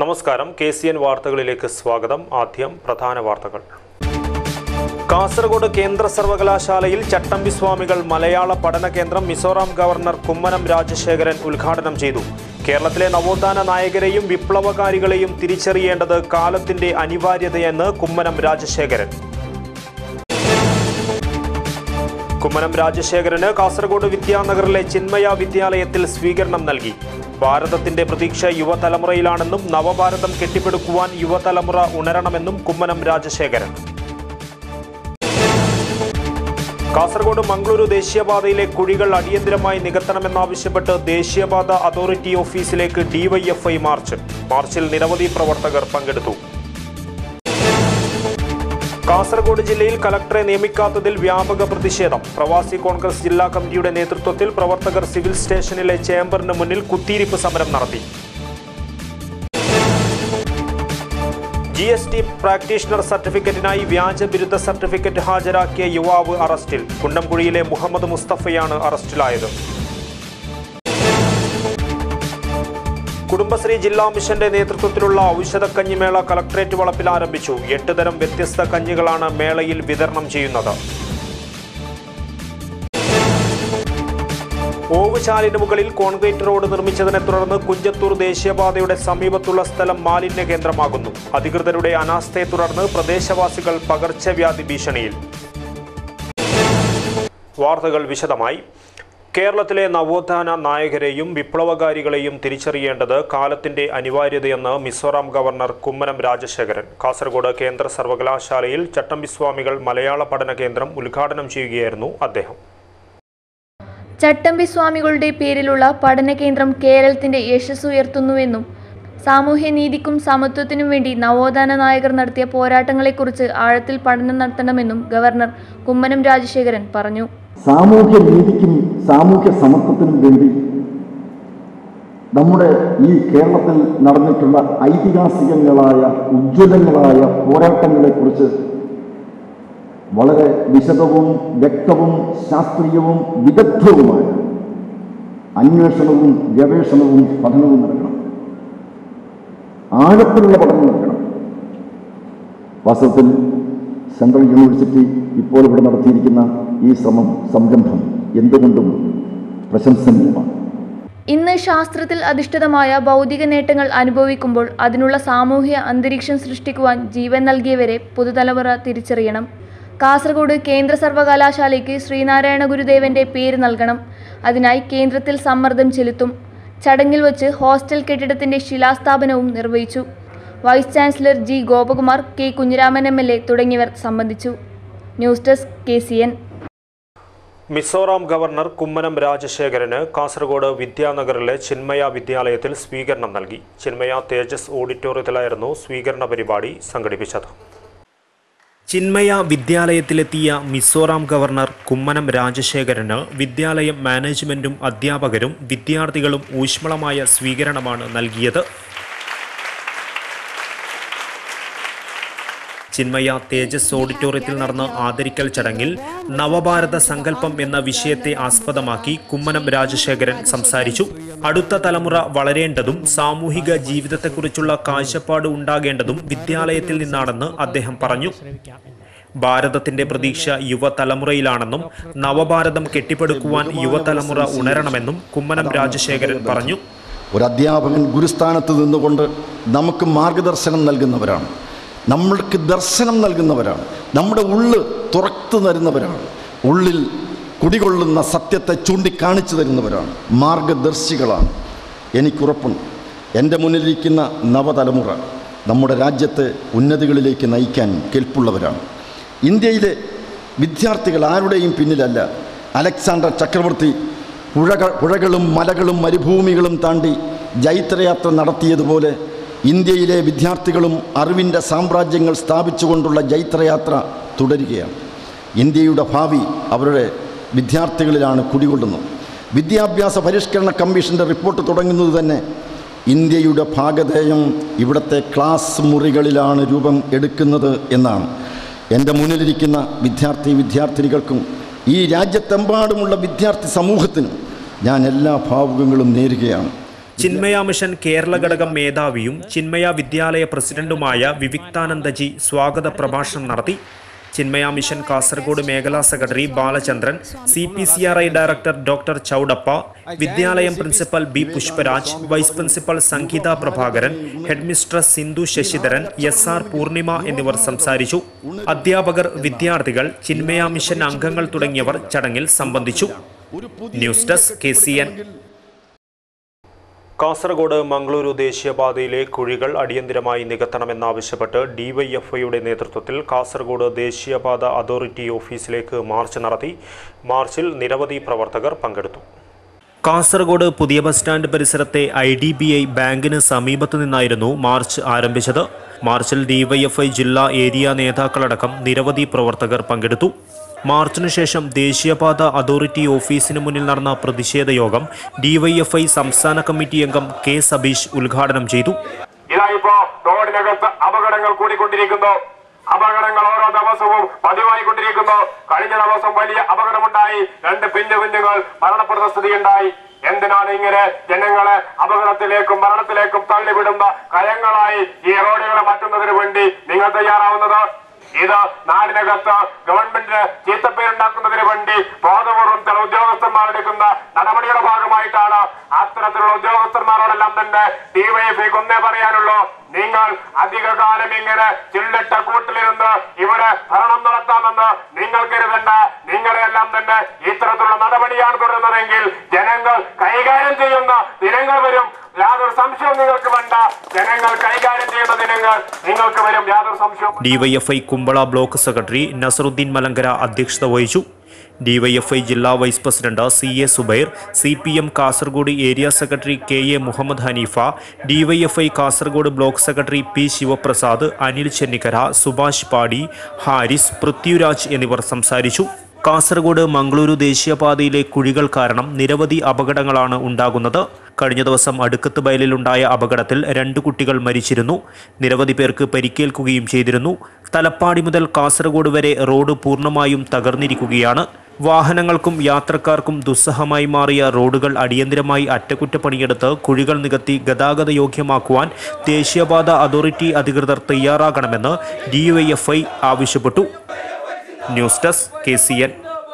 നമസ്കാരം K C N വാർത്തകളിലേക്ക് സ്വാഗതം ആദ്യം പ്രധാന വാർത്തകൾ കാസർഗോഡ് കേന്ദ്ര സർവകലാശാലയിൽ ചട്ടമ്പി സ്വാമികൾ മലയാള പഠന കേന്ദ്രം മിസോറാം ഗവർണർ കുമ്മനം രാജശേഖരൻ ഉദ്ഘാടനം ചെയ്തു കേരളത്തിലെ നവോത്ഥാന നായകരെയും വിപ്ലവകാരികളെയും തിരിച്ചറിയേണ്ടത് കാലത്തിന്റെ അനിവാര്യതയെന്ന് കുമ്മനം രാജശേഖരൻ കുമ്മനം രാജശേഖരന് കാസർഗോഡ് വിദ്യാനഗറിലെ ചിന്മയ വിദ്യാലയത്തിൽ സ്വീകരണം നൽകി ഭാരതത്തിന്റെ പ്രതീക്ഷ യുവതലമുറയിലാണെന്നും നവഭാരതം കെട്ടിപ്പടുക്കുവാൻ യുവതലമുറ ഉണരണമെന്നും കുമ്മനം രാജശേഖരൻ കാസർഗോഡ് മംഗളൂരു ദേശീയപാതയിലെ കുഴികൾ അടിയന്തരമായി നികത്തണമെന്നാവശ്യപ്പെട്ട് ദേശീയപാത അതോറിറ്റി ഓഫീസിലേക്ക് ഡിവൈഎഫ്ഐ മാർച്ച് മാർച്ചിൽ നിരവധി പ്രവർത്തകർ പങ്കെടുത്തു കാസർഗോഡ് ജില്ലയിൽ കലക്ടറെ നിയമിക്കാത്തതിൽ വ്യാപക പ്രതിഷേധം പ്രവാസി കോൺഗ്രസ് ജില്ലാ കമ്മിറ്റിയുടെ നേതൃത്വത്തിൽ പ്രവർത്തകർ സിവിൽ സ്റ്റേഷനിലെ ചേംബറിന് മുന്നിൽ കുത്തിയിരിപ്പ് സമരം നടത്തി ജി എസ് ടി പ്രാക്ടീഷണർ സർട്ടിഫിക്കറ്റിനായി വ്യാജ ബിരുദ സർട്ടിഫിക്കറ്റ് ഹാജരാക്കിയ യുവാവ് അറസ്റ്റിൽ കുണ്ടംകുഴിയിലെ മുഹമ്മദ് മുസ്തഫയാണ് അറസ്റ്റിലായത് കുടുംബശ്രീ ജില്ലാ മിഷന്റെ നേതൃത്വത്തിലുള്ള ഔഷധ കഞ്ഞിമേള കളക്ടറേറ്റ് വളപ്പിൽ ആരംഭിച്ചു എട്ട് തരം വ്യത്യസ്ത കഞ്ഞികളാണ് മേളയിൽ വിതരണം ചെയ്യുന്നത് ഓവുചാലിന് മുകളിൽ കോൺക്രീറ്റ് റോഡ് നിർമ്മിച്ചതിനെ തുടർന്ന് കുഞ്ചത്തൂർ ദേശീയപാതയുടെ സമീപത്തുള്ള സ്ഥലം മാലിന്യ കേന്ദ്രമാകുന്നു അധികൃതരുടെ അനാസ്ഥയെ തുടർന്ന് പ്രദേശവാസികൾ പകർച്ചവ്യാധി ഭീഷണിയിൽ വാർത്തകൾ വിശദമായി കേരളത്തിലെ നവോത്ഥാന നായകരെയും വിപ്ലവകാരികളെയും തിരിച്ചറിയേണ്ടത് കാലത്തിന്റെ അനിവാര്യതയെന്ന് മിസോറാം ഗവർണർ കുമ്മനം രാജശേഖരൻ കാസർഗോഡ് കേന്ദ്ര സർവകലാശാലയിൽ ചട്ടമ്പിസ്വാമികൾ മലയാള പഠന കേന്ദ്രം ഉദ്ഘാടനം ചെയ്യുകയായിരുന്നു അദ്ദേഹം ചട്ടമ്പി സ്വാമികളുടെ പേരിലുള്ള പഠന കേന്ദ്രം കേരളത്തിന്റെ യശസ് ഉയർത്തുന്നുവെന്നും സാമൂഹ്യനീതിക്കും സമത്വത്തിനും വേണ്ടി നവോത്ഥാന നായകർ നടത്തിയ പോരാട്ടങ്ങളെക്കുറിച്ച് ആഴത്തിൽ പഠനം നടത്തണമെന്നും ഗവർണർ കുമ്മനം രാജശേഖരൻ പറഞ്ഞു സാമൂഹ്യ നീതിക്കും സാമൂഹ്യ സമത്വത്തിനും വേണ്ടി നമ്മുടെ ഈ കേരളത്തിൽ നടന്നിട്ടുള്ള ഐതിഹാസികങ്ങളായ ഉജ്ജ്വലങ്ങളായ പോരാട്ടങ്ങളെക്കുറിച്ച് വളരെ വിശദവും വ്യക്തവും ശാസ്ത്രീയവും വിദഗ്ധവുമായ അന്വേഷണവും ഗവേഷണവും പഠനവും നടക്കണം ആഴത്തിലുള്ള പഠനം നടക്കണം വാസ്തവത്തിൽ സെൻട്രൽ യൂണിവേഴ്സിറ്റി ഇപ്പോൾ ഇവിടെ നടത്തിയിരിക്കുന്ന ഈ ശ്രമം സംരംഭം എന്തുകൊണ്ടും പ്രശംസനീയമാണ് ഇന്ന് ശാസ്ത്രത്തിൽ അധിഷ്ഠിതമായ ഭൗതിക നേട്ടങ്ങൾ അനുഭവിക്കുമ്പോൾ അതിനുള്ള സാമൂഹ്യ അന്തരീക്ഷം സൃഷ്ടിക്കുവാൻ ജീവൻ നൽകിയവരെ പുതുതലമുറ തിരിച്ചറിയണം കാസർഗോഡ് കേന്ദ്ര സർവകലാശാലയ്ക്ക് ശ്രീനാരായണ ഗുരുദേവന്റെ പേര് നൽകണം അതിനായി കേന്ദ്രത്തിൽ സമ്മർദ്ദം ചെലുത്തും ചടങ്ങിൽ വച്ച് ഹോസ്റ്റൽ കെട്ടിടത്തിന്റെ ശിലാസ്ഥാപനവും നിർവഹിച്ചു vice chancellor G Gopakumar K Kunhiraman MLA L എ തുടങ്ങിയവർ സംബന്ധിച്ചു news desk K C N Mizoram governor Kummanam രാജശേഖരന് കാസർഗോഡ് വിദ്യാനഗറിലെ ചിന്മയ വിദ്യാലയത്തിൽ സ്വീകരണം നൽകി ചിന്മയ തേജസ് ഓഡിറ്റോറിയത്തിലായിരുന്നു സ്വീകരണ പരിപാടി സംഘടിപ്പിച്ചത് ചിന്മയ വിദ്യാലയത്തിലെത്തിയ മിസോറാം ഗവർണർ കുമ്മനം രാജശേഖരന് വിദ്യാലയം മാനേജ്മെന്റും അധ്യാപകരും വിദ്യാർത്ഥികളും ഊഷ്മളമായ സ്വീകരണമാണ് നൽകിയത് ചിന്മയ തേജസ് ഓഡിറ്റോറിയത്തിൽ നടന്ന ആദരിക്കൽ ചടങ്ങിൽ നവഭാരത സങ്കല്പം എന്ന വിഷയത്തെ ആസ്പദമാക്കി കുമ്മനം രാജശേഖരൻ സംസാരിച്ചു അടുത്ത തലമുറ വളരേണ്ടതും സാമൂഹിക ജീവിതത്തെക്കുറിച്ചുള്ള കാഴ്ചപ്പാട് ഉണ്ടാകേണ്ടതും വിദ്യാലയത്തിൽ നിന്നാണെന്ന് അദ്ദേഹം പറഞ്ഞു ഭാരതത്തിന്റെ പ്രതീക്ഷ യുവതലമുറയിലാണെന്നും നവഭാരതം കെട്ടിപ്പടുക്കുവാൻ യുവതലമുറ ഉണരണമെന്നും കുമ്മനം രാജശേഖരൻ പറഞ്ഞു ഒരു അധ്യാപകൻ ഗുരുസ്ഥാനത്ത് നിന്നുകൊണ്ട് നമുക്ക് മാർഗദർശനം നൽകുന്നവരാണ് നമ്മൾക്ക് ദർശനം നൽകുന്നവരാണ് നമ്മുടെ ഉള്ള് തുറത്തു തരുന്നവരാണ് ഉള്ളിൽ കുടികൊള്ളുന്ന സത്യത്തെ ചൂണ്ടിക്കാണിച്ചു തരുന്നവരാണ് മാർഗദർശികളാണ് എനിക്കുറപ്പുണ്ട് എൻ്റെ മുന്നിലിരിക്കുന്ന നവതലമുറ നമ്മുടെ രാജ്യത്തെ ഉന്നതികളിലേക്ക് നയിക്കാൻ കെൽപ്പുള്ളവരാണ് ഇന്ത്യയിലെ വിദ്യാർത്ഥികൾ ആരുടെയും പിന്നിലല്ല അലക്സാണ്ടർ ചക്രവർത്തി പുഴകൾ പുഴകളും മലകളും മരുഭൂമികളും താണ്ടി ജൈത്രയാത്ര നടത്തിയതുപോലെ ഇന്ത്യയിലെ വിദ്യാർത്ഥികളും അറിവിൻ്റെ സാമ്രാജ്യങ്ങൾ സ്ഥാപിച്ചുകൊണ്ടുള്ള ജൈത്രയാത്ര തുടരുകയാണ് ഇന്ത്യയുടെ ഭാവി അവരുടെ വിദ്യാർത്ഥികളിലാണ് കുടികൊള്ളുന്നത് വിദ്യാഭ്യാസ പരിഷ്കരണ കമ്മീഷൻ്റെ റിപ്പോർട്ട് തുടങ്ങുന്നത് തന്നെ ഇന്ത്യയുടെ ഭാഗധേയം ഇവിടുത്തെ ക്ലാസ് മുറികളിലാണ് രൂപം എടുക്കുന്നത് എന്നാണ് എൻ്റെ മുന്നിലിരിക്കുന്ന വിദ്യാർത്ഥി വിദ്യാർത്ഥിനികൾക്കും ഈ രാജ്യത്തെമ്പാടുമുള്ള വിദ്യാർത്ഥി സമൂഹത്തിനും ഞാൻ എല്ലാ ഭാവുകങ്ങളും നേരുകയാണ് ചിന്മയ മിഷൻ കേരള ഘടകം മേധാവിയും ചിന്മയ വിദ്യാലയ പ്രസിഡന്റുമായ വിവിക്താനന്ദജി സ്വാഗത പ്രഭാഷണം നടത്തി ചിന്മയ മിഷൻ കാസർഗോഡ് മേഖലാ secretary Balachandran C P C R I director doctor Chowdappa വിദ്യാലയം principal B Pushparaj vice principal Sangeetha Prabhakaran headmistress Sindhu Sasidharan S R Poornima എന്നിവർ സംസാരിച്ചു അധ്യാപകർ വിദ്യാർത്ഥികൾ ചിന്മയ മിഷൻ അംഗങ്ങൾ തുടങ്ങിയവർ ചടങ്ങിൽ സംബന്ധിച്ചു news desk K C N Kasaragod Mangaluru ദേശീയപാതയിലെ കുഴികൾ അടിയന്തിരമായി നികത്തണമെന്നാവശ്യപ്പെട്ട് ഡിവൈഎഫ്ഐയുടെ നേതൃത്വത്തിൽ കാസർഗോഡ് ദേശീയപാത അതോറിറ്റി ഓഫീസിലേക്ക് മാർച്ച് നടത്തി മാർച്ചിൽ നിരവധി പ്രവർത്തകർ പങ്കെടുത്തു കാസർഗോഡ് പുതിയ ബസ് സ്റ്റാൻഡ് പരിസരത്തെ ഐ ഡി ബി ഐ ബാങ്കിന് സമീപത്തു നിന്നായിരുന്നു മാർച്ച് ആരംഭിച്ചത് മാർച്ചിൽ ഡിവൈഎഫ്ഐ ജില്ലാ ഏരിയ നേതാക്കളടക്കം നിരവധി പ്രവർത്തകർ പങ്കെടുത്തു മാർച്ചിനു ശേഷം ദേശീയപാത അതോറിറ്റി ഓഫീസിന് മുന്നിൽ നടന്ന പ്രതിഷേധ യോഗം ഡിവൈഎഫ്ഐ സംസ്ഥാന കമ്മിറ്റി അംഗം കെ സബീഷ് ഉദ്ഘാടനം ചെയ്തു ഇതാ ഇപ്പോ റോഡിനകത്ത് അപകടങ്ങൾ കൂടിക്കൊണ്ടിരിക്കുന്നു അപകടങ്ങൾ ഓരോ ദിവസവും പതിവായിക്കൊണ്ടിരിക്കുന്നു കഴിഞ്ഞ ദിവസം വലിയ അപകടമുണ്ടായി രണ്ട് പിഞ്ചു കുഞ്ഞുങ്ങൾ മരണപ്പെടുന്ന സ്ഥിതിയുണ്ടായി എന്തിനാണ് ഇങ്ങനെ ജനങ്ങളെ അപകടത്തിലേക്കും മരണത്തിലേക്കും തള്ളിവിടുന്ന കയങ്ങളായി ഈ റോഡുകളെ മാറ്റുന്നതിന് വേണ്ടി നിങ്ങൾ തയ്യാറാവുന്നത് ഇത് നാടിനകത്ത് ഗവൺമെന്റിന് ചീത്തപ്പേരുണ്ടാക്കുന്നതിന് വേണ്ടി ബോധപൂർവം ചില ഉദ്യോഗസ്ഥന്മാർ എടുക്കുന്ന നടപടിയുടെ ഭാഗമായിട്ടാണ് അത്തരത്തിലുള്ള ഉദ്യോഗസ്ഥന്മാരോടെല്ലാം തന്നെ ഡിവൈഎഫ്ഐക്ക് ഒന്നേ പറയാനുള്ളൂ നിങ്ങൾ അധികകാലം ഇങ്ങനെ ചില്ലിട്ട കൂട്ടിലിരുന്ന് ഇവിടെ ഭരണം നടത്താമെന്ന് നിങ്ങൾ കരുതണ്ട നിങ്ങളെല്ലാം തന്നെ ഇത്തരത്തിലുള്ള നടപടിയാണ് തുടരുന്നതെങ്കിൽ ജനങ്ങൾ കൈകാര്യം ചെയ്യുന്ന ദിനങ്ങൾ വരും യാതൊരു സംശയവും നിങ്ങൾക്ക് വേണ്ട ജനങ്ങൾ കൈകാര്യം ചെയ്യുന്ന ദിനങ്ങൾ നിങ്ങൾക്ക് വരും യാതൊരു സംശയവും DYFI Kumbala block secretary Nasaruddin Malankara അധ്യക്ഷത വഹിച്ചു ഡിവൈഎഫ്ഐ ജില്ലാ vice president C A Zubair C P M Kasaragod area secretary K A Muhammad Haneefa DYFI Kasaragod block secretary P Sivaprasad Anil Chennikkara Subhash Padi Haris Prithviraj എന്നിവർ സംസാരിച്ചു കാസർഗോഡ് മംഗളൂരു ദേശീയപാതയിലെ കുഴികൾ കാരണം നിരവധി അപകടങ്ങളാണ് ഉണ്ടാകുന്നത് കഴിഞ്ഞ ദിവസം അടുക്കത്ത് ബയലിലുണ്ടായ അപകടത്തിൽ രണ്ടു കുട്ടികൾ മരിച്ചിരുന്നു നിരവധി പേർക്ക് പരിക്കേൽക്കുകയും ചെയ്തിരുന്നു തലപ്പാടി മുതൽ കാസർഗോഡ് വരെ റോഡ് പൂർണ്ണമായും തകർന്നിരിക്കുകയാണ് വാഹനങ്ങൾക്കും യാത്രക്കാർക്കും ദുസ്സഹമായി മാറിയ റോഡുകൾ അടിയന്തിരമായി അറ്റകുറ്റപ്പണിയെടുത്ത് കുഴികൾ നികത്തി ഗതാഗത യോഗ്യമാക്കുവാൻ ദേശീയപാത അതോറിറ്റി അധികൃതർ തയ്യാറാകണമെന്ന് ഡിവൈഎഫ്ഐ ആവശ്യപ്പെട്ടു news desk K C N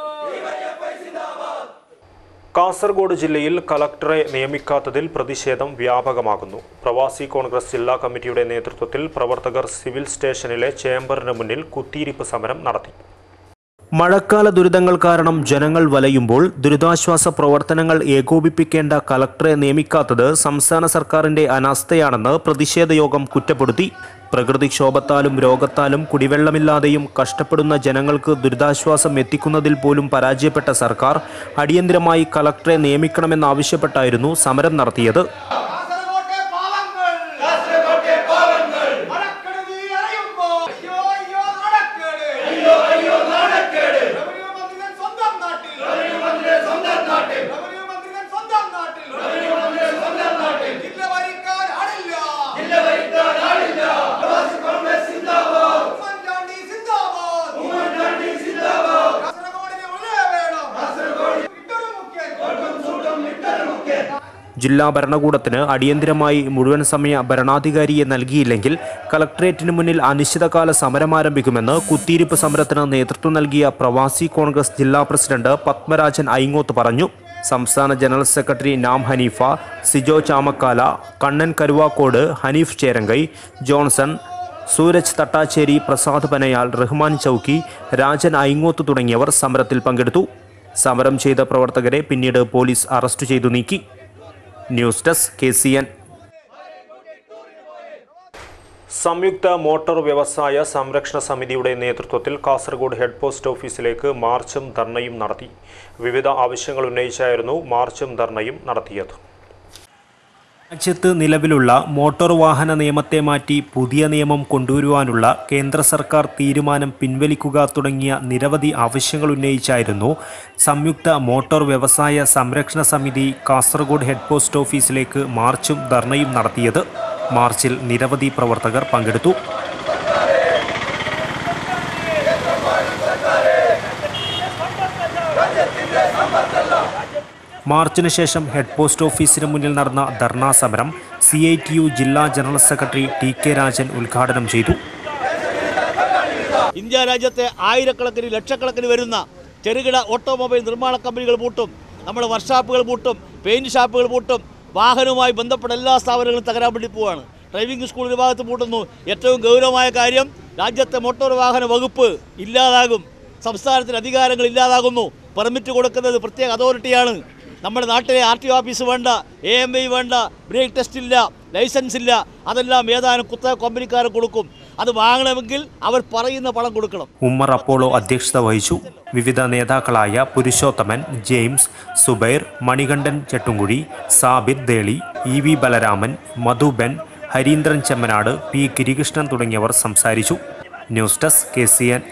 Kasaragod ജില്ലയിൽ കലക്ടറെ നിയമിക്കാത്തതിൽ പ്രതിഷേധം വ്യാപകമാകുന്നു പ്രവാസി കോൺഗ്രസ് ജില്ലാ കമ്മിറ്റിയുടെ നേതൃത്വത്തിൽ പ്രവർത്തകർ സിവിൽ സ്റ്റേഷനിലെ ചേംബറിന് മുന്നിൽ കുത്തിയിരിപ്പ് സമരം നടത്തി മഴക്കാല ദുരിതങ്ങൾ കാരണം ജനങ്ങൾ വലയുമ്പോൾ ദുരിതാശ്വാസ പ്രവർത്തനങ്ങൾ ഏകോപിപ്പിക്കേണ്ട കലക്ടറെ നിയമിക്കാത്തത് സംസ്ഥാന സർക്കാരിന്റെ അനാസ്ഥയാണെന്ന് പ്രതിഷേധ യോഗം കുറ്റപ്പെടുത്തി പ്രകൃതിക്ഷോഭത്താലും രോഗത്താലും കുടിവെള്ളമില്ലാതെയും കഷ്ടപ്പെടുന്ന ജനങ്ങൾക്ക് ദുരിതാശ്വാസം എത്തിക്കുന്നതിൽ പോലും പരാജയപ്പെട്ട സർക്കാർ അടിയന്തിരമായി കലക്ടറെ നിയമിക്കണമെന്നാവശ്യപ്പെട്ടായിരുന്നു സമരം നടത്തിയത് കാസർഗോട്ടെ പാവങ്ങൾ കാസർഗോട്ടെ പാവങ്ങൾ മടക്കണി അറിയുമ്പോൾ അയ്യോ അയ്യോ നടക്കേട് അയ്യോ അയ്യോ നടക്കേട് റവന്യൂ മന്ത്രികൾ സ്വന്തം നാട്ടിൽ റവന്യൂ മന്ത്രികൾ സ്വന്തം നാട്ടിൽ റവന്യൂ മന്ത്രികൾ സ്വന്തം നാട്ടിൽ റവന്യൂ മന്ത്രികൾ സ്വന്തം നാട്ടിൽ ജില്ല ഭരിക്കാൻ ആളില്ല ജില്ല ഭരിക്കാൻ ആളില്ല പ്രവാസി കോൺഗ്രസ് സിന്ദാബാദ് ഉമ്മൻചാണ്ടി സിന്ദാബാദ് ഉമ്മൻചാണ്ടി സിന്ദാബാദ് കാസർഗോഡിനെ ഉള്ളേ വേണം കാസർഗോഡ് ഇട്ടൊരു മുഖ്യൻ കൊട്ടും ചൂട്ടും ഇട്ടൊരു മുഖ്യൻ ജില്ലാ ഭരണകൂടത്തിന് അടിയന്തിരമായി മുഴുവൻ സമയ ഭരണാധികാരിയെ നൽകിയില്ലെങ്കിൽ കളക്ടറേറ്റിന് മുന്നിൽ അനിശ്ചിതകാല സമരം ആരംഭിക്കുമെന്ന് കുത്തിയിരിപ്പ് സമരത്തിന് നേതൃത്വം നൽകിയ പ്രവാസി കോൺഗ്രസ് ജില്ലാ പ്രസിഡന്റ് പത്മരാജൻ ഐങ്ങോത്ത് പറഞ്ഞു സംസ്ഥാന ജനറൽ സെക്രട്ടറി നാം ഹനീഫ സിജോ ചാമക്കാല കണ്ണൻ കരുവാക്കോട് ഹനീഫ് ചേരങ്കൈ ജോൺസൺ സൂരജ് തട്ടാച്ചേരി പ്രസാദ് പനയാൽ റഹ്മാൻ ചൌക്കി രാജൻ ഐങ്ങോത്ത് തുടങ്ങിയവർ സമരത്തിൽ പങ്കെടുത്തു സമരം ചെയ്ത പ്രവർത്തകരെ പിന്നീട് പോലീസ് അറസ്റ്റ് ചെയ്തു നീക്കി news desk K C N സംയുക്ത മോട്ടോർ വ്യവസായ സംരക്ഷണ സമിതിയുടെ നേതൃത്വത്തിൽ കാസർഗോഡ് ഹെഡ് പോസ്റ്റ് ഓഫീസിലേക്ക് മാർച്ചും ധർണയും നടത്തി വിവിധ ആവശ്യങ്ങൾ ഉന്നയിച്ചായിരുന്നു മാർച്ചും ധർണയും നടത്തിയത് രാജ്യത്ത് നിലവിലുള്ള മോട്ടോർ വാഹന നിയമത്തെ മാറ്റി പുതിയ നിയമം കൊണ്ടുവരുവാനുള്ള കേന്ദ്ര സർക്കാർ തീരുമാനം പിൻവലിക്കുക തുടങ്ങിയ നിരവധി ആവശ്യങ്ങൾ ഉന്നയിച്ചായിരുന്നു സംയുക്ത മോട്ടോർ വ്യവസായ സംരക്ഷണ സമിതി കാസർഗോഡ് ഹെഡ് പോസ്റ്റ് ഓഫീസിലേക്ക് മാർച്ചും ധർണയും നടത്തിയത് മാർച്ചിൽ നിരവധി പ്രവർത്തകർ പങ്കെടുത്തു മാർച്ചിന് ശേഷം ഹെഡ് പോസ്റ്റ് ഓഫീസിന് മുന്നിൽ നടന്ന ധർണാ സമരം സി ഐ ടി യു ജില്ലാ general secretary T K Rajan ഉദ്ഘാടനം ചെയ്തു ഇന്ത്യ രാജ്യത്തെ ആയിരക്കണക്കിന് ലക്ഷക്കണക്കിന് വരുന്ന ചെറുകിട ഓട്ടോമൊബൈൽ നിർമ്മാണ കമ്പനികൾ പൂട്ടും നമ്മുടെ വർക്ക്ഷോപ്പുകൾ പൂട്ടും പെയിൻറ് ഷാപ്പുകൾ പൂട്ടും വാഹനവുമായി ബന്ധപ്പെട്ട എല്ലാ സ്ഥാപനങ്ങളും തകരാൻ വേണ്ടി പോവുകയാണ് ഡ്രൈവിംഗ് സ്കൂൾ വിഭാഗത്ത് പൂട്ടുന്നു ഏറ്റവും ഗൗരവമായ കാര്യം രാജ്യത്തെ മോട്ടോർ വാഹന വകുപ്പ് ഇല്ലാതാകും സംസ്ഥാനത്തിന് അധികാരങ്ങൾ ഇല്ലാതാകുന്നു പെർമിറ്റ് കൊടുക്കുന്നത് പ്രത്യേക അതോറിറ്റിയാണ് നമ്മുടെ നാട്ടിലെ ആർ ടി ഓഫീസ് വേണ്ട എ എം ഐ വേണ്ട ബ്രേക്ക് ടെസ്റ്റ് ഇല്ല ലൈസൻസ് ഇല്ല അതെല്ലാം ഏതാനും കുത്ത കമ്പനിക്കാർ കൊടുക്കും അത് വാങ്ങണമെങ്കിൽ അവർ പറയുന്ന പണം കൊടുക്കണം ഉമ്മർ അപ്പോളോ അധ്യക്ഷത വഹിച്ചു വിവിധ നേതാക്കളായ Purushothaman James Zubair Manikandan Chettumkuzhi Sabir Deli E V Balaraman Madhuben Harindran Chemmanad P Girikrishnan തുടങ്ങിയവർ സംസാരിച്ചു news desk K C N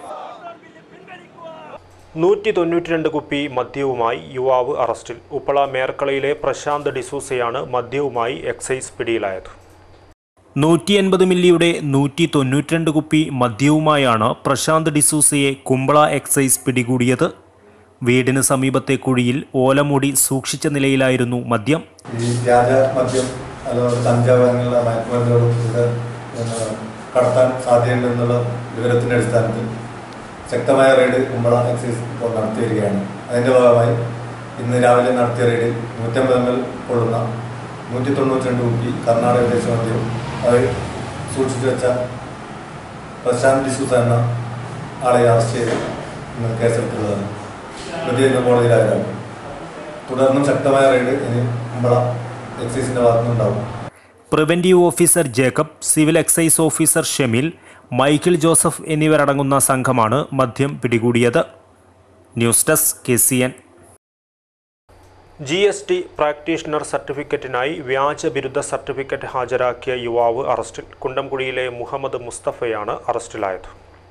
നൂറ്റി തൊണ്ണൂറ്റിരണ്ട് കുപ്പി മദ്യവുമായി യുവാവ് അറസ്റ്റിൽ ഉപ്പള മേർക്കളയിലെ പ്രശാന്ത് ഡിസൂസയാണ് മദ്യവുമായി എക്സൈസ് പിടിയിലായത് നൂറ്റി എൺപത് മില്ലിയുടെ നൂറ്റി തൊണ്ണൂറ്റിരണ്ട് കുപ്പി മദ്യവുമായാണ് പ്രശാന്ത് ഡിസൂസയെ കുമ്പള എക്സൈസ് പിടികൂടിയത് വീടിന് സമീപത്തെ കുഴിയിൽ ഓലമുടി സൂക്ഷിച്ച നിലയിലായിരുന്നു മദ്യം ഈ വ്യാജ മദ്യം അതുപോലെ കഞ്ചാവ് അങ്ങനെയുള്ള മയക്കുമരുന്നുകളും ഇവിടെ പിന്നെ കടത്താൻ സാധ്യതയുണ്ടെന്നുള്ള വിവരത്തിൻ്റെ അടിസ്ഥാനത്തിൽ ശക്തമായ റെയ്ഡ് കുമ്പള എക്സൈസ് ഇപ്പോൾ നടത്തി വരികയാണ് അതിൻ്റെ ഭാഗമായി ഇന്ന് രാവിലെ നടത്തിയ റെയ്ഡിൽ നൂറ്റമ്പത് എം എൽ കൊള്ളുന്ന നൂറ്റി തൊണ്ണൂറ്റി രണ്ട് കുപ്പി കർണാടക ദേശ മദ്യവും അത് സൂക്ഷിച്ചു വെച്ച പ്രശാന്ത് ഡിസൂസ എന്ന ആളെ അറസ്റ്റ് ചെയ്ത് ഇന്ന് കേസെടുത്തുള്ളതാണ് പ്രതി ഇന്ന് കോടതിയിൽ ഹാജരാക്കും തുടർന്നും ശക്തമായ റെയ്ഡ് ഇനി കുമ്പള എക്സൈസിന്റെ ഭാഗത്തുനിന്നുണ്ടാവും preventive officer Jacob civil excise officer Shemil Michael Joseph എന്നിവരടങ്ങുന്ന സംഘമാണ് മദ്യം പിടികൂടിയത് news desk K C N G S T practitioner സർട്ടിഫിക്കറ്റിനായി വ്യാജ ബിരുദ സർട്ടിഫിക്കറ്റ് ഹാജരാക്കിയ യുവാവ് അറസ്റ്റിൽ കുണ്ടംകുടിയിലെ മുഹമ്മദ് മുസ്തഫയാണ് അറസ്റ്റിലായത്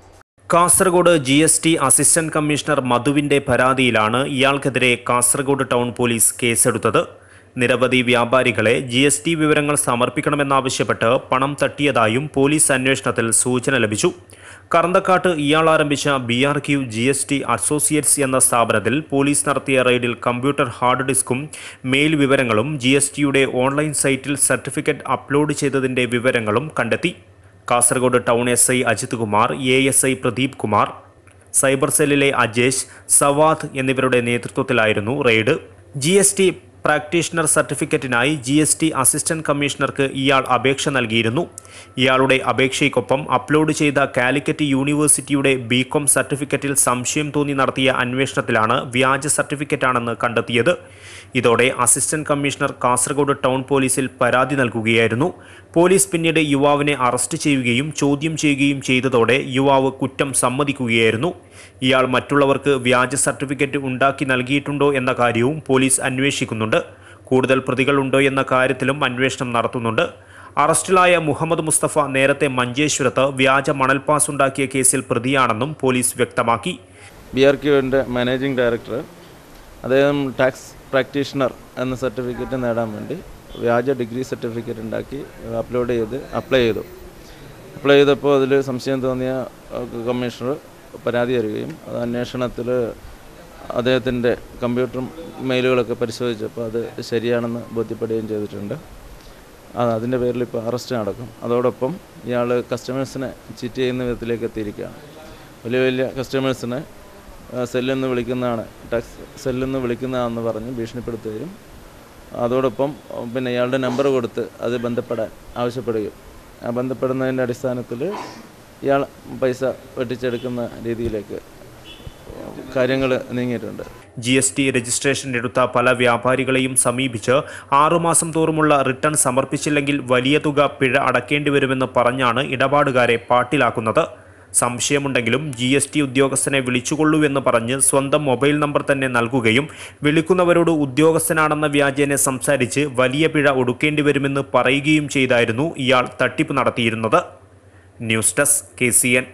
Kasaragod G S T assistant commissioner മധുവിന്റെ പരാതിയിലാണ് ഇയാൾക്കെതിരെ കാസർഗോഡ് ടൗൺ പോലീസ് കേസെടുത്തത് നിരവധി വ്യാപാരികളെ ജി എസ് ടി വിവരങ്ങൾ സമർപ്പിക്കണമെന്നാവശ്യപ്പെട്ട് പണം തട്ടിയതായും പോലീസ് അന്വേഷണത്തിൽ സൂചന ലഭിച്ചു കറന്തക്കാട്ട് ഇയാൾ ആരംഭിച്ച B R Q G S T associates എന്ന സ്ഥാപനത്തിൽ പോലീസ് നടത്തിയ റെയ്ഡിൽ കമ്പ്യൂട്ടർ ഹാർഡ് ഡിസ്കും മെയിൽ വിവരങ്ങളും ജി എസ് ടിയുടെ ഓൺലൈൻ സൈറ്റിൽ സർട്ടിഫിക്കറ്റ് അപ്ലോഡ് ചെയ്തതിന്റെ വിവരങ്ങളും കണ്ടെത്തി Kasaragod town S I Ajith Kumar A S I Pradeep Kumar cyber സെല്ലിലെ അജേഷ് സവാദ് എന്നിവരുടെ നേതൃത്വത്തിലായിരുന്നു raid G S T practitioner സർട്ടിഫിക്കറ്റിനായി ജി എസ് ടി അസിസ്റ്റന്റ് കമ്മീഷണർക്ക് ഇയാൾ അപേക്ഷ നൽകിയിരുന്നു ഇയാളുടെ അപേക്ഷയ്ക്കൊപ്പം അപ്ലോഡ് ചെയ്ത കാലിക്കറ്റ് യൂണിവേഴ്സിറ്റിയുടെ ബികോം സർട്ടിഫിക്കറ്റിൽ സംശയം തോന്നി നടത്തിയ അന്വേഷണത്തിലാണ് വ്യാജ സർട്ടിഫിക്കറ്റാണെന്ന് കണ്ടെത്തിയത് ഇതോടെ അസിസ്റ്റന്റ് കമ്മീഷണർ കാസർഗോഡ് ടൗൺ പോലീസിൽ പരാതി നൽകുകയായിരുന്നു പോലീസ് പിന്നീട് യുവാവിനെ അറസ്റ്റ് ചെയ്യുകയും ചോദ്യം ചെയ്യുകയും ചെയ്തതോടെ യുവാവ് കുറ്റം സമ്മതിക്കുകയായിരുന്നു ഇയാൾ മറ്റുള്ളവർക്ക് വ്യാജ സർട്ടിഫിക്കറ്റ് ഉണ്ടാക്കി നൽകിയിട്ടുണ്ടോ എന്ന കാര്യവും പോലീസ് അന്വേഷിക്കുന്നുണ്ട് കൂടുതൽ പ്രതികളുണ്ടോ എന്ന കാര്യത്തിലും അന്വേഷണം നടത്തുന്നുണ്ട് അറസ്റ്റിലായ മുഹമ്മദ് മുസ്തഫ നേരത്തെ മഞ്ചേശ്വരത്ത് വ്യാജ മണൽ പാസ് ഉണ്ടാക്കിയ കേസിൽ പ്രതിയാണെന്നും പോലീസ് വ്യക്തമാക്കി ബി ആർ ക്യുവിൻ്റെ മാനേജിംഗ് ഡയറക്ടർ അദ്ദേഹം ടാക്സ് പ്രാക്ടീഷണർ എന്ന സർട്ടിഫിക്കറ്റ് നേടാൻ വേണ്ടി വ്യാജ ഡിഗ്രി സർട്ടിഫിക്കറ്റ് ഉണ്ടാക്കി അപ്ലോഡ് ചെയ്ത് അപ്ലൈ ചെയ്തു അപ്ലൈ ചെയ്തപ്പോൾ അതിൽ സംശയം തോന്നിയ അഹ് കമ്മീഷണർ പരാതി തരികയും അത് അന്വേഷണത്തിൽ അദ്ദേഹത്തിൻ്റെ കമ്പ്യൂട്ടറും മെയിലുകളൊക്കെ പരിശോധിച്ചപ്പോൾ അത് ശരിയാണെന്ന് ബോധ്യപ്പെടുകയും ചെയ്തിട്ടുണ്ട് അത് അതിൻ്റെ പേരിൽ ഇപ്പോൾ അറസ്റ്റ് നടക്കും അതോടൊപ്പം ഇയാൾ കസ്റ്റമേഴ്സിനെ ചീറ്റ് ചെയ്യുന്ന വിധത്തിലേക്ക് എത്തിയിരിക്കുകയാണ് വലിയ വലിയ കസ്റ്റമേഴ്സിനെ സെല്ലിൽ നിന്ന് വിളിക്കുന്നതാണ് ടാക്സ് സെല്ലിൽ നിന്ന് വിളിക്കുന്നതാണെന്ന് പറഞ്ഞ് ഭീഷണിപ്പെടുത്തുകയും അതോടൊപ്പം അഹ് പിന്നെ ഇയാളുടെ നമ്പർ കൊടുത്ത് അത് ബന്ധപ്പെടാൻ ആവശ്യപ്പെടുകയും ആ ബന്ധപ്പെടുന്നതിൻ്റെ അടിസ്ഥാനത്തിൽ ഇയാൾ പൈസ വെട്ടിച്ചെടുക്കുന്ന രീതിയിലേക്ക് കാര്യങ്ങൾ നീങ്ങിയിട്ടുണ്ട് ജി എസ് ടി രജിസ്ട്രേഷൻ എടുത്ത പല വ്യാപാരികളെയും സമീപിച്ച് ആറുമാസം തോറുമുള്ള റിട്ടേൺ സമർപ്പിച്ചില്ലെങ്കിൽ വലിയ തുക പിഴ അടക്കേണ്ടി വരുമെന്ന് പറഞ്ഞാണ് ഇടപാടുകാരെ പാട്ടിലാക്കുന്നത് സംശയമുണ്ടെങ്കിലും ജി എസ് ടി ഉദ്യോഗസ്ഥനെ വിളിച്ചുകൊള്ളൂ എന്ന് പറഞ്ഞ് സ്വന്തം മൊബൈൽ നമ്പർ തന്നെ നൽകുകയും വിളിക്കുന്നവരോട് ഉദ്യോഗസ്ഥനാണെന്ന വ്യാജേനെ സംസാരിച്ച് വലിയ പിഴ ഒടുക്കേണ്ടി വരുമെന്ന് പറയുകയും ചെയ്തായിരുന്നു ഇയാൾ തട്ടിപ്പ് നടത്തിയിരുന്നത് news desk K C N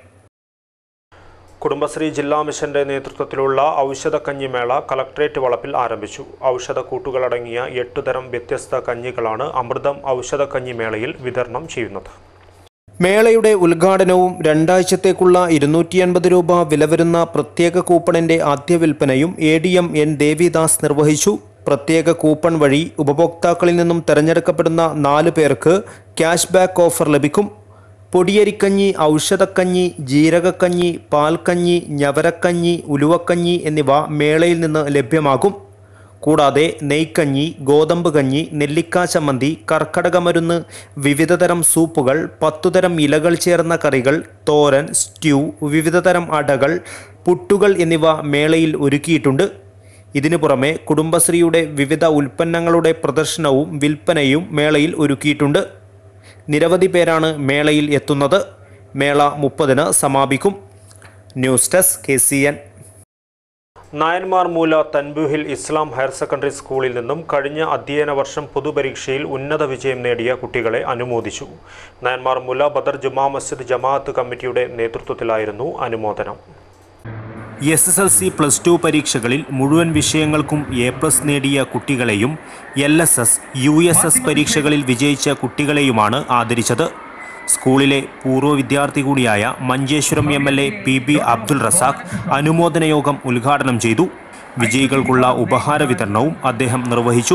Kudumbashree ജില്ലാ മിഷന്റെ നേതൃത്വത്തിലുള്ള ഔഷധക്കഞ്ഞിമേള കളക്ട്രേറ്റ് വളപ്പിൽ ആരംഭിച്ചു ഔഷധ കൂട്ടുകളടങ്ങിയ എട്ട് തരം വ്യത്യസ്ത കഞ്ഞികളാണ് അമൃതം ഔഷധക്കഞ്ഞിമേളയിൽ വിതരണം ചെയ്യുന്നത് മേളയുടെ ഉദ്ഘാടനവും രണ്ടാഴ്ചത്തേക്കുള്ള ഇരുന്നൂറ്റി അൻപത് രൂപ വില വരുന്ന പ്രത്യേക കൂപ്പണിന്റെ ആദ്യ വിൽപ്പനയും A D M N Devidas നിർവഹിച്ചു പ്രത്യേക കൂപ്പൺ വഴി ഉപഭോക്താക്കളിൽ നിന്നും തിരഞ്ഞെടുക്കപ്പെടുന്ന നാല് പേർക്ക് ക്യാഷ് ബാക്ക് ഓഫർ ലഭിക്കും പൊടിയരിക്കഞ്ഞി ഔഷധക്കഞ്ഞി ജീരകക്കഞ്ഞി പാൽക്കഞ്ഞി ഞവരക്കഞ്ഞി ഉലുവക്കഞ്ഞി എന്നിവ മേളയിൽ നിന്ന് ലഭ്യമാകും കൂടാതെ നെയ്ക്കഞ്ഞി ഗോതമ്പ് കഞ്ഞി നെല്ലിക്കാ ചമ്മന്തി കർക്കടകമരുന്ന് വിവിധതരം സൂപ്പുകൾ പത്തുതരം ഇലകൾ ചേർന്ന കറികൾ തോരൻ സ്റ്റ്യൂ വിവിധതരം അടകൾ പുട്ടുകൾ എന്നിവ മേളയിൽ ഒരുക്കിയിട്ടുണ്ട് ഇതിനു പുറമെ കുടുംബശ്രീയുടെ വിവിധ ഉൽപ്പന്നങ്ങളുടെ പ്രദർശനവും വിൽപ്പനയും മേളയിൽ ഒരുക്കിയിട്ടുണ്ട് നിരവധി പേരാണ് മേളയിൽ എത്തുന്നത് മേള മുപ്പതിന് സമാപിക്കും news desk K C N Nayanmar Moola Thanbihul ഇസ്ലാം ഹയർ സെക്കൻഡറി സ്കൂളിൽ നിന്നും കഴിഞ്ഞ അധ്യയന വർഷം പൊതുപരീക്ഷയിൽ ഉന്നത വിജയം നേടിയ കുട്ടികളെ അനുമോദിച്ചു നായന്മാർ മൂല ബദർ ജുമാ മസ്ജിദ് ജമാഅത്ത് കമ്മിറ്റിയുടെ നേതൃത്വത്തിലായിരുന്നു അനുമോദനം S S L C plus two പരീക്ഷകളിൽ മുഴുവൻ വിഷയങ്ങൾക്കും എ പ്ലസ് നേടിയ കുട്ടികളെയും L S S U S S പരീക്ഷകളിൽ വിജയിച്ച കുട്ടികളെയുമാണ് ആദരിച്ചത് സ്കൂളിലെ പൂർവ്വ വിദ്യാർത്ഥി കൂടിയായ Manjeshwaram M L A P B Abdul Razak അനുമോദന യോഗം ഉദ്ഘാടനം ചെയ്തു വിജയികൾക്കുള്ള ഉപഹാര വിതരണവും അദ്ദേഹം നിർവഹിച്ചു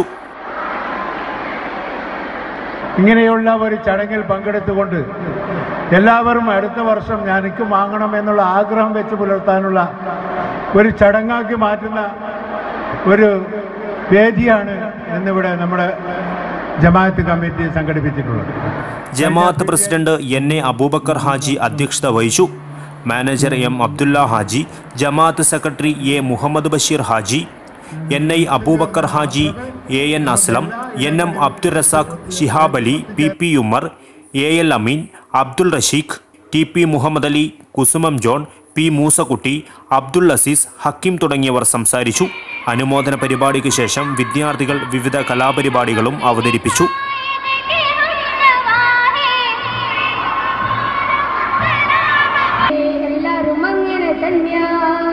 ഇങ്ങനെയുള്ള ഒരു ചടങ്ങിൽ പങ്കെടുത്തുകൊണ്ട് എല്ലാവരും അടുത്ത വർഷം ഞാൻ എനിക്ക് വാങ്ങണം എന്നുള്ള ആഗ്രഹം വെച്ച് പുലർത്താനുള്ള ഒരു ചടങ്ങാക്കി മാറ്റുന്ന ഒരു വേദിയാണ് ഇന്നിവിടെ നമ്മുടെ ജമാഅത്ത് കമ്മിറ്റി സംഘടിപ്പിച്ചിട്ടുള്ളത് ജമാഅത്ത് president N A Abubakar Haji അധ്യക്ഷത വഹിച്ചു മാനേജർ എം അബ്ദുല്ല ഹാജി ജമാഅത്ത് secretary A Muhammad Basheer Haji N I Abubakar Haji A N Aslam N M Abdul Razak Shihab Ali P P Umar A L Ameen Abdul Rasheeq T P Muhammad Ali Kusumam John P Moosakutty Abdul Azeez Hakkim തുടങ്ങിയവർ സംസാരിച്ചു അനുമോദന പരിപാടിക്ക് ശേഷം വിദ്യാർത്ഥികൾ വിവിധ കലാപരിപാടികളും അവതരിപ്പിച്ചു എല്ലാരും അങ്ങനെ തന്നെയാ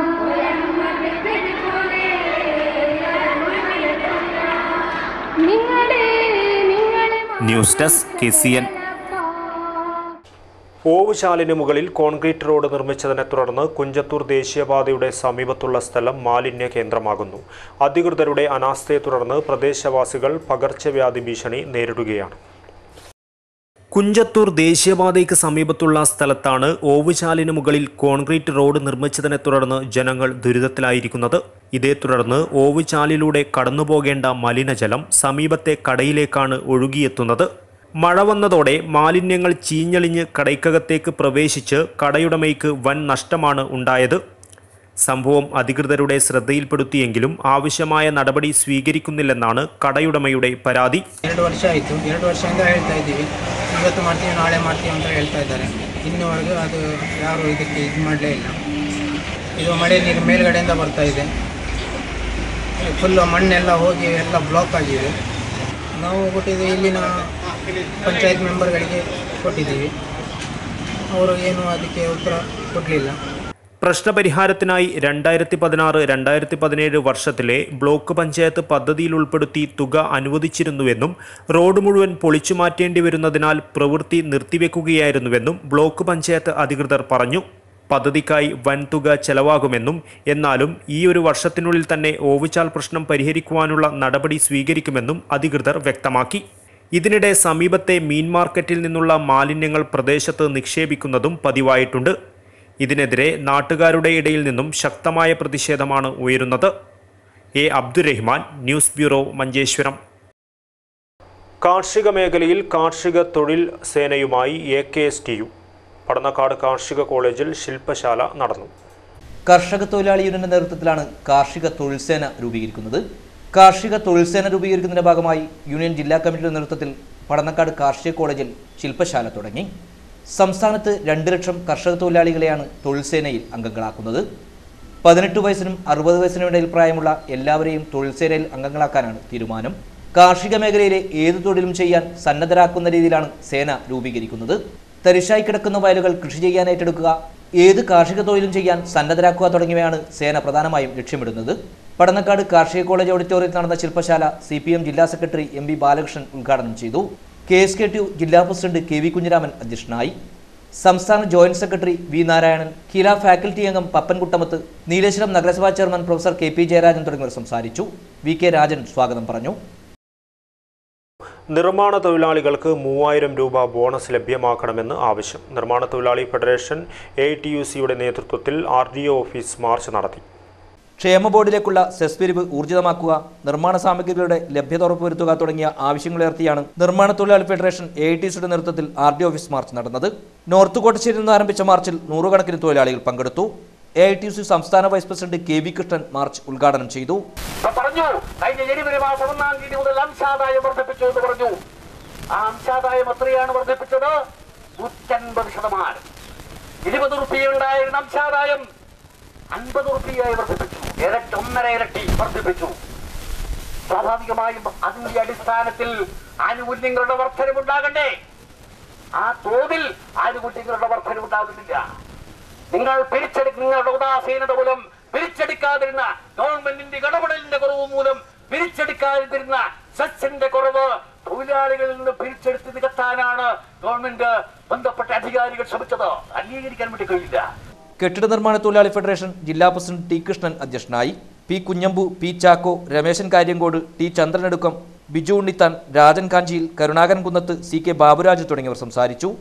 നിങ്ങളെ നിങ്ങളെ news desk K C N ഓവുചാലിന് മുകളിൽ കോൺക്രീറ്റ് റോഡ് നിർമ്മിച്ചതിനെ തുടർന്ന് കുഞ്ചത്തൂർ ദേശീയപാതയുടെ സമീപത്തുള്ള സ്ഥലം മാലിന്യ കേന്ദ്രമാകുന്നു അധികൃതരുടെ അനാസ്ഥയെ തുടർന്ന് പ്രദേശവാസികൾ പകർച്ചവ്യാധി ഭീഷണി നേരിടുകയാണ് കുഞ്ചത്തൂർ ദേശീയപാതയ്ക്ക് സമീപത്തുള്ള സ്ഥലത്താണ് ഓവുചാലിന് മുകളിൽ കോൺക്രീറ്റ് റോഡ് നിർമ്മിച്ചതിനെ തുടർന്ന് ജനങ്ങൾ ദുരിതത്തിലായിരിക്കുന്നത് ഇതേ തുടർന്ന് ഓവുചാലിലൂടെ കടന്നുപോകേണ്ട മലിനജലം സമീപത്തെ കടയിലേക്കാണ് ഒഴുകിയെത്തുന്നത് മഴ വന്നതോടെ മാലിന്യങ്ങൾ ചീഞ്ഞളിഞ്ഞ് കടയ്ക്കകത്തേക്ക് പ്രവേശിച്ച് കടയുടമയ്ക്ക് വൻ നഷ്ടമാണ് ഉണ്ടായത് സംഭവം അധികൃതരുടെ ശ്രദ്ധയിൽപ്പെടുത്തിയെങ്കിലും ആവശ്യമായ നടപടി സ്വീകരിക്കുന്നില്ലെന്നാണ് ಕಡೆಯುಡಮೆಯುಡೆ ಪರಾದಿ ಎರಡು ವರ್ಷ ಆಯಿತು ಎರಡು ವರ್ಷದಿಂದ ಹೇಳ್ತಾ ಇದ್ದೀವಿ ಇವತ್ತು ಮಾಡ್ತೀವಿ ನಾಳೆ ಮಾಡ್ತೀವಿ ಅಂತ ಹೇಳ್ತಾ ಇದ್ದಾರೆ ಇನ್ನುವರೆಗೂ ಅದು ಯಾರು ಇದಕ್ಕೆ ಇದು ಮಾಡಲೇ ಇಲ್ಲ ಇದು ಮಳೆ ನೀರು ಮೇಲ್ಗಡೆಯಿಂದ ಬರ್ತಾ ಇದೆ ಫುಲ್ಲು ಮಣ್ಣೆಲ್ಲ ಹೋಗಿ ಎಲ್ಲ ಬ್ಲಾಕ್ ಆಗಿದೆ ನಾವು ಕೊಟ್ಟಿದ್ದೀವಿ ಇಲ್ಲಿನ ಪಂಚಾಯತ್ ಮೆಂಬರ್ಗಳಿಗೆ ಕೊಟ್ಟಿದ್ದೀವಿ ಅವರು ಏನು ಅದಕ್ಕೆ ಉತ್ತರ ಕೊಡಲಿಲ್ಲ പ്രശ്നപരിഹാരത്തിനായി രണ്ടായിരത്തി പതിനാറ് രണ്ടായിരത്തി പതിനേഴ് വർഷത്തിലെ ബ്ലോക്ക് പഞ്ചായത്ത് പദ്ധതിയിൽ ഉൾപ്പെടുത്തി തുക അനുവദിച്ചിരുന്നുവെന്നും റോഡ് മുഴുവൻ പൊളിച്ചു മാറ്റേണ്ടി വരുന്നതിനാൽ പ്രവൃത്തി നിർത്തിവെക്കുകയായിരുന്നുവെന്നും ബ്ലോക്ക് പഞ്ചായത്ത് അധികൃതർ പറഞ്ഞു പദ്ധതിക്കായി വൻതുക ചെലവാകുമെന്നും എന്നാലും ഈ ഒരു വർഷത്തിനുള്ളിൽ തന്നെ ഓവുചാൽ പ്രശ്നം പരിഹരിക്കുവാനുള്ള നടപടി സ്വീകരിക്കുമെന്നും അധികൃതർ വ്യക്തമാക്കി ഇതിനിടെ സമീപത്തെ മീൻ മാർക്കറ്റിൽ നിന്നുള്ള മാലിന്യങ്ങൾ പ്രദേശത്ത് നിക്ഷേപിക്കുന്നതും പതിവായിട്ടുണ്ട് ഇതിനെതിരെ നാട്ടുകാരുടെ ഇടയിൽ നിന്നും ശക്തമായ പ്രതിഷേധമാണ് ഉയരുന്നത് A Abdurahman news bureau Manjeshwaram കാർഷിക മേഖലയിൽ കാർഷിക തൊഴിൽ സേനയുമായി A K S T U Padannakkad കാർഷിക കോളേജിൽ ശില്പശാല നടന്നു കർഷക തൊഴിലാളി യൂണിയന്റെ നേതൃത്വത്തിലാണ് കാർഷിക തൊഴിൽ സേന രൂപീകരിക്കുന്നത് കാർഷിക തൊഴിൽ സേന രൂപീകരിക്കുന്നതിന്റെ ഭാഗമായി യൂണിയൻ ജില്ലാ കമ്മിറ്റിയുടെ നേതൃത്വത്തിൽ പടന്നക്കാട് കാർഷിക കോളേജിൽ ശില്പശാല തുടങ്ങി സംസ്ഥാനത്ത് രണ്ട് ലക്ഷം കർഷക തൊഴിലാളികളെയാണ് തൊഴിൽ സേനയിൽ അംഗങ്ങളാക്കുന്നത് പതിനെട്ട് വയസ്സിനും അറുപത് വയസ്സിനും ഇടയിൽ പ്രായമുള്ള എല്ലാവരെയും തൊഴിൽ സേനയിൽ അംഗങ്ങളാക്കാനാണ് തീരുമാനം കാർഷിക മേഖലയിലെ ഏത് തൊഴിലും ചെയ്യാൻ സന്നദ്ധരാക്കുന്ന രീതിയിലാണ് സേന രൂപീകരിക്കുന്നത് തരിശായി കിടക്കുന്ന വയലുകൾ കൃഷി ചെയ്യാൻ ഏറ്റെടുക്കുക ഏത് കാർഷിക തൊഴിലും ചെയ്യാൻ സന്നദ്ധരാക്കുക തുടങ്ങിയവയാണ് സേന പ്രധാനമായും ലക്ഷ്യമിടുന്നത് പടന്നക്കാട് കാർഷിക കോളേജ് ഓഡിറ്റോറിയത്തിൽ നടന്ന ശില്പശാല സി പി എം ജില്ലാ സെക്രട്ടറി എം ബി ബാലകൃഷ്ണൻ ഉദ്ഘാടനം ചെയ്തു K S K T U ജില്ലാ പ്രസിഡന്റ് കെ വി കുഞ്ഞിരാമൻ അധ്യക്ഷനായി സംസ്ഥാന joint secretary V Narayanan Kila faculty അംഗം പപ്പൻകുട്ടമത്ത് നീലേശ്വരം നഗരസഭാ chairman professor K P Jayarajan തുടങ്ങിയവർ സംസാരിച്ചു വി കെ രാജൻ സ്വാഗതം പറഞ്ഞു നിർമ്മാണ തൊഴിലാളികൾക്ക് മൂവായിരം രൂപ ബോണസ് ലഭ്യമാക്കണമെന്ന് ആവശ്യം നിർമ്മാണ തൊഴിലാളി ഫെഡറേഷൻ എ ടി യു സിയുടെ നേതൃത്വത്തിൽ R D O office march നടത്തി ക്ഷേമ ബോർഡിലേക്കുള്ള സെസ് പിരിവ് ഊർജിതമാക്കുക നിർമ്മാണ സാമഗ്രികളുടെ ലഭ്യത ഉറപ്പുവരുത്തുക തുടങ്ങിയ ആവശ്യങ്ങളുയർത്തിയാണ് നിർമ്മാണ തൊഴിലാളി ഫെഡറേഷൻ എ ഐ ടി സിയുടെ നേതൃത്വത്തിൽ ആർ ഡി ഓഫീസ് മാർച്ച് നടന്നത് നോർത്ത് കോട്ടശ്ശേരിയിൽ നിന്ന് ആരംഭിച്ച മാർച്ചിൽ നൂറുകണക്കിന് തൊഴിലാളികൾ പങ്കെടുത്തു എ ഐ ടി സി സംസ്ഥാന vice president K V Krishnan march ഉദ്ഘാടനം ചെയ്തു പറഞ്ഞു കഴിഞ്ഞ ജനുവരി മാസം ഒന്നാം തീയതി മുതൽ അംശാദായം വർദ്ധിപ്പിച്ചു എന്ന് പറഞ്ഞു ആ അംശാദായം എത്രയാണ് വർദ്ധിപ്പിച്ചത് നൂറ്റൻപത് ശതമാനം ഇരുപത് റുപ്യ ഉണ്ടായിരുന്ന അംശാദായം അൻപത് റുപ്യയായി വർദ്ധിപ്പിച്ചു ഇരട്ടി ഒന്നര ഇരട്ടി വർദ്ധിപ്പിച്ചു സ്വാഭാവികമായും അതിന്റെ അടിസ്ഥാനത്തിൽ ആനുകൂല്യങ്ങളുടെ വർധനവുണ്ടാകണ്ടേ ആ തോതിൽ ആനുകൂല്യങ്ങളുടെ വർധനവുണ്ടാകുന്നില്ല നിങ്ങൾ പിരിച്ചെടുക്കുന്ന നിങ്ങളുടെ ഉദാസീനത മൂലം പിരിച്ചെടുക്കാതിരുന്ന ഗവൺമെന്റിന്റെ ഇടപെടലിന്റെ കുറവ് മൂലം പിരിച്ചെടുക്കാതിരുന്ന സെസ്സിന്റെ കുറവ് തൊഴിലാളികളിൽ നിന്ന് പിരിച്ചെടുത്ത് നികത്താനാണ് ഗവൺമെന്റ് ബന്ധപ്പെട്ട അധികാരികൾ ശ്രമിച്ചത് അംഗീകരിക്കാൻ വേണ്ടി കഴിയില്ല കെട്ടിട നിർമ്മാണ തൊഴിലാളി ഫെഡറേഷൻ ജില്ലാ പ്രസിഡന്റ് ടി കൃഷ്ണൻ അധ്യക്ഷനായി P Kunhambu P Chacko Rameshan Karyangode T Chandranedukkam Biju Unnithan Rajan കാഞ്ചിയിൽ കരുണാകരൻ കുന്നത്ത് സി കെ ബാബുരാജ് തുടങ്ങിയവർ സംസാരിച്ചു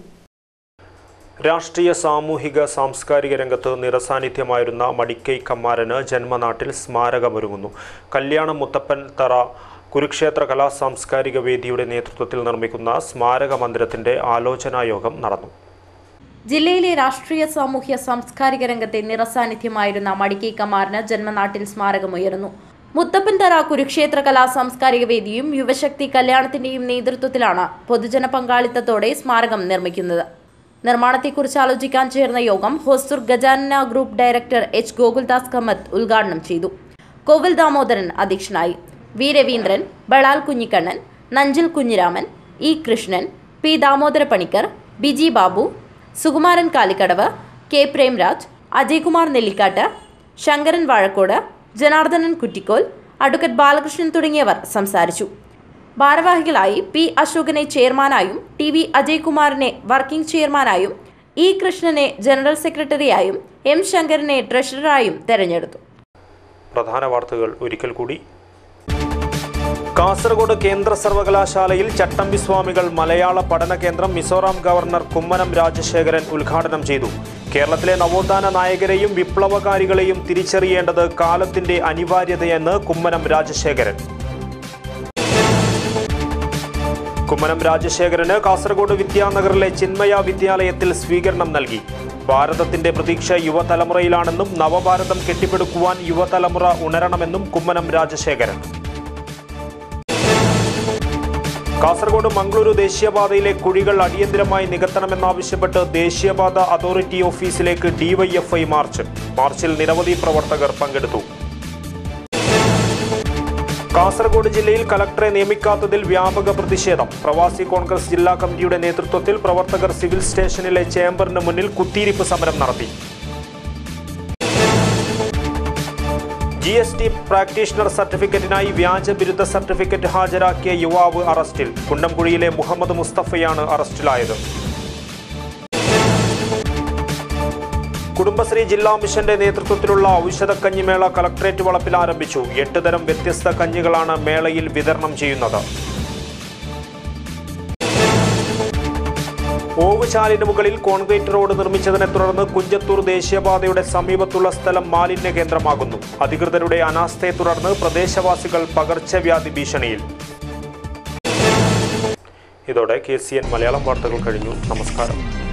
രാഷ്ട്രീയ സാമൂഹിക സാംസ്കാരിക രംഗത്ത് നിറസാന്നിധ്യമായിരുന്ന മടിക്കൈ കമ്മാരന് ജന്മനാട്ടിൽ സ്മാരകമൊരുങ്ങുന്നു കല്യാണം മുത്തപ്പൻ തറ കുരുക്ഷേത്ര കലാ സാംസ്കാരിക വേദിയുടെ നേതൃത്വത്തിൽ നിർമ്മിക്കുന്ന സ്മാരക മന്ദിരത്തിന്റെ ആലോചനായോഗം നടന്നു ജില്ലയിലെ രാഷ്ട്രീയ സാമൂഹ്യ സാംസ്കാരിക രംഗത്തെ നിറസാന്നിധ്യമായിരുന്ന മടിക്കൈ കമാറിന് ജന്മനാട്ടിൽ സ്മാരകമുയരുന്നു മുത്തപ്പൻ തറ കുരുക്ഷേത്ര കലാ സാംസ്കാരിക വേദിയും യുവശക്തി കല്യാണത്തിന്റെയും നേതൃത്വത്തിലാണ് പൊതുജന പങ്കാളിത്തത്തോടെ സ്മാരകം നിർമ്മിക്കുന്നത് നിർമ്മാണത്തെക്കുറിച്ച് ആലോചിക്കാൻ ചേർന്ന യോഗം Hosdurg Gajana group director H Gokuldas Kamath ഉദ്ഘാടനം ചെയ്തു കോവിൽ ദാമോദരൻ അധ്യക്ഷനായി V Raveendran Balal Kunhikannan Nanchil Kunhiraman E Krishnan P Damodara Panicker Biji Babu Sukumaran Kalikkadavu K Premraj Ajaykumar Nellikkatt Sankaran Vazhakode Janardhanan Kuttikol advocate Balakrishnan തുടങ്ങിയവർ സംസാരിച്ചു ഭാരവാഹികളായി പി അശോകനെ ചെയർമാനായും ടി വി അജയ്കുമാറിനെ വർക്കിംഗ് ചെയർമാനായും ഇ കൃഷ്ണനെ ജനറൽ സെക്രട്ടറിയായും എം ശങ്കരനെ ട്രഷററായും തെരഞ്ഞെടുത്തു പ്രധാന വാർത്തകൾ ഒരിക്കൽ കൂടി കാസർഗോഡ് കേന്ദ്ര സർവകലാശാലയിൽ ചട്ടമ്പി സ്വാമികൾ മലയാള പഠന കേന്ദ്രം മിസോറാം ഗവർണർ കുമ്മനം രാജശേഖരൻ ഉദ്ഘാടനം ചെയ്തു കേരളത്തിലെ നവോത്ഥാന നായകരെയും വിപ്ലവകാരികളെയും തിരിച്ചറിയേണ്ടത് കാലത്തിന്റെ അനിവാര്യതയെന്ന് കുമ്മനം രാജശേഖരൻ കുമ്മനം രാജശേഖരന് കാസർഗോഡ് വിദ്യാനഗറിലെ ചിന്മയ വിദ്യാലയത്തിൽ സ്വീകരണം നൽകി ഭാരതത്തിന്റെ പ്രതീക്ഷ യുവതലമുറയിലാണെന്നും നവഭാരതം കെട്ടിപ്പടുക്കുവാൻ യുവതലമുറ ഉണരണമെന്നും കുമ്മനം രാജശേഖരൻ കാസർഗോഡ് മംഗളൂരു ദേശീയപാതയിലെ കുഴികൾ അടിയന്തരമായി നികത്തണമെന്നാവശ്യപ്പെട്ട് ദേശീയപാത അതോറിറ്റി ഓഫീസിലേക്ക് ഡിവൈഎഫ്ഐ മാർച്ച് മാർച്ചിൽ നിരവധി പ്രവർത്തകർ പങ്കെടുത്തു കാസർഗോഡ് ജില്ലയിൽ കലക്ടറെ നിയമിക്കാത്തതിൽ വ്യാപക പ്രതിഷേധം പ്രവാസി കോൺഗ്രസ് ജില്ലാ കമ്മിറ്റിയുടെ നേതൃത്വത്തിൽ പ്രവർത്തകർ സിവിൽ സ്റ്റേഷനിലെ ചേംബറിന് മുന്നിൽ കുത്തിയിരിപ്പ് സമരം നടത്തി ജി എസ് ടി പ്രാക്ടീഷണർ സർട്ടിഫിക്കറ്റിനായി വ്യാജ ബിരുദ സർട്ടിഫിക്കറ്റ് ഹാജരാക്കിയ യുവാവ് അറസ്റ്റിൽ കുണ്ടംകുഴിയിലെ മുഹമ്മദ് മുസ്തഫയാണ് അറസ്റ്റിലായത് കുടുംബശ്രീ ജില്ലാ മിഷന്റെ നേതൃത്വത്തിലുള്ള ഔഷധ കഞ്ഞിമേള കളക്ടറേറ്റ് വളപ്പിൽ ആരംഭിച്ചു എട്ട് തരം വ്യത്യസ്ത കഞ്ഞികളാണ് മേളയിൽ വിതരണം ചെയ്യുന്നത് ഓവുചാലിന് മുകളിൽ കോൺക്രീറ്റ് റോഡ് നിർമ്മിച്ചതിനെ തുടർന്ന് കുഞ്ചത്തൂർ ദേശീയപാതയുടെ സമീപത്തുള്ള സ്ഥലം മാലിന്യ കേന്ദ്രമാകുന്നു അധികൃതരുടെ അനാസ്ഥയെ തുടർന്ന് പ്രദേശവാസികൾ പകർച്ചവ്യാധി ഭീഷണിയിൽ ഇതോടെ കെ സി എൻ മലയാളം വാർത്തകൾ കഴിഞ്ഞു നമസ്കാരം